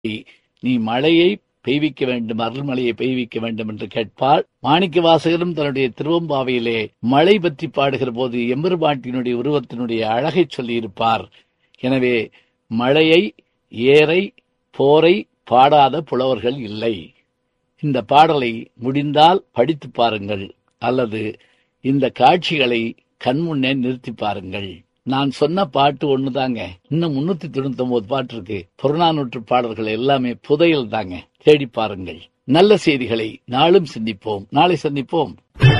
நீ மழையை பெய்விக்க வேண்டும் அருள்மழையை பெய்விக்க வேண்டும் என்று கேட்பாள் மாணிக்க வாசகரும் தன்னுடைய திருவம்பாவையிலே மழை பற்றி பாடுகிற போது எம்பெருமாட்டினுடைய உருவத்தினுடைய அழகை சொல்லியிருப்பார் எனவே மழையை ஏரை போரை பாடாத புலவர்கள் இல்லை இந்த பாடலை முடிந்தால் படித்து பாருங்கள் அல்லது இந்த காட்சிகளை கண்முன்னே நிறுத்தி பாருங்கள் நான் சொன்ன பாட்டு ஒண்ணுதாங்க இன்னும் முன்னூத்தி தொண்ணூத்தி ஒன்பது பாட்டு இருக்கு புறநானூற்று பாடல்கள் எல்லாமே புதையல் தாங்க தேடி பாருங்கள் நல்ல செய்திகளை நாளும் சிந்திப்போம் நாளை சந்திப்போம்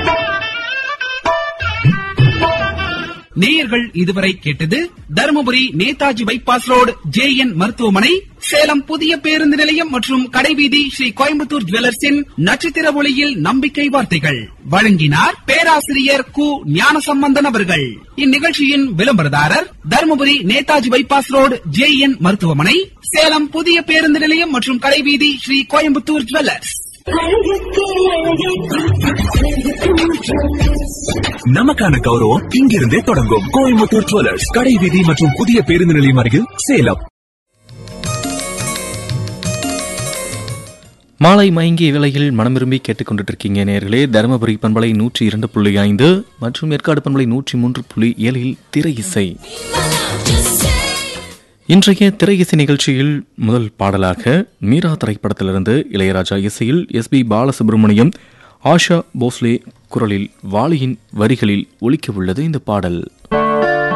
நேயர்கள் இதுவரை கேட்டது Dharmapuri Netaji bypass road J N மருத்துவமனை சேலம் புதிய பேருந்து நிலையம் மற்றும் கடைவீதி ஸ்ரீ கோயம்புத்தூர் ஜுவல்லர்ஸின் நட்சத்திர ஒளியில் நம்பிக்கை வார்த்தைகள் வழங்கினார் பேராசிரியர் கு ஞானசம்பந்தன் அவர்கள் இந்நிகழ்ச்சியின் விளம்பரதாரர் Dharmapuri Netaji bypass road J N மருத்துவமனை சேலம் புதிய பேருந்து நிலையம் மற்றும் கடைவீதி ஸ்ரீ கோயம்புத்தூர் ஜுவல்லர்ஸ் நமக்கான கௌரவம் இங்கிருந்தே தொடங்கும் கோயம்புத்தூர் ஜுவல்லர்ஸ் கடை வீதி மற்றும் புதிய பேருந்து நிலையம் அருகில் சேலம் மாலை மயங்கிய வேளையில் மனம் விரும்பி கேட்டுக்கொண்டுட்டு இருக்கீங்க நேர்களே தருமபுரி பண்பலை நூற்றி இரண்டு புள்ளி ஐந்து மற்றும் ஏற்காடு பண்பலை நூற்றி மூன்று புள்ளி ஏழில் திரை இசை இன்றைய திரை இசை நிகழ்ச்சியில் முதல் பாடலாக மீரா திரைப்படத்திலிருந்து இளையராஜா இசையில் எஸ் பி பாலசுப்ரமணியம் ஆஷா போஸ்லே குரலில் வாலியின் வரிகளில் ஒலிக்க உள்ளது இந்த பாடல்